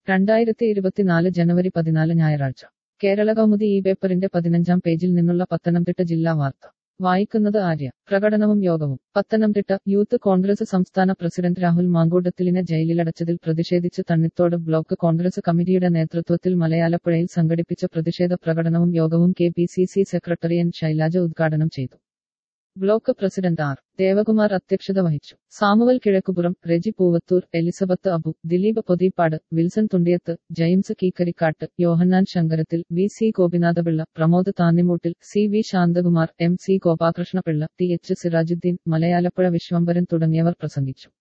രണ്ടായിരത്തി ഇരുപത്തിനാല് ജനുവരി പതിനാല് ഞായറാഴ്ച കേരള കൗമുദി ഈ പേപ്പറിന്റെ പതിനഞ്ചാം പേജിൽ നിന്നുള്ള പത്തനംതിട്ട ജില്ലാ വാർത്ത വായിക്കുന്നത് ആര്യ പ്രകടനവും യോഗവും പത്തനംതിട്ട യൂത്ത് കോൺഗ്രസ് സംസ്ഥാന പ്രസിഡന്റ് രാഹുൽ മാങ്കൂട്ടത്തിലിനെ ജയിലിലടച്ചതിൽ പ്രതിഷേധിച്ച് തണ്ണിത്തോട് ബ്ലോക്ക് കോൺഗ്രസ് കമ്മിറ്റിയുടെ നേതൃത്വത്തിൽ മലയാലപ്പുഴയിൽ സംഘടിപ്പിച്ച പ്രതിഷേധ പ്രകടനവും യോഗവും K P C C secretary N Shailaja ഉദ്ഘാടനം ചെയ്തു ബ്ലോക്ക് പ്രസിഡന്റ് ആർ ദേവകുമാർ അധ്യക്ഷത വഹിച്ചു Samuel Kizhakkupuram Reji Poovathoor Elizabeth Abu Dileep Pothippad Wilson Thundiyath James Keekkarikkatt Yohannan Sankarathil V C Gopinathapillai Pramod Thannimoottil C V Shanthakumar M C Gopakrishnapillai T H Sirajuddin Malayalappuzha Viswambharan തുടങ്ങിയവർ പ്രസംഗിച്ചു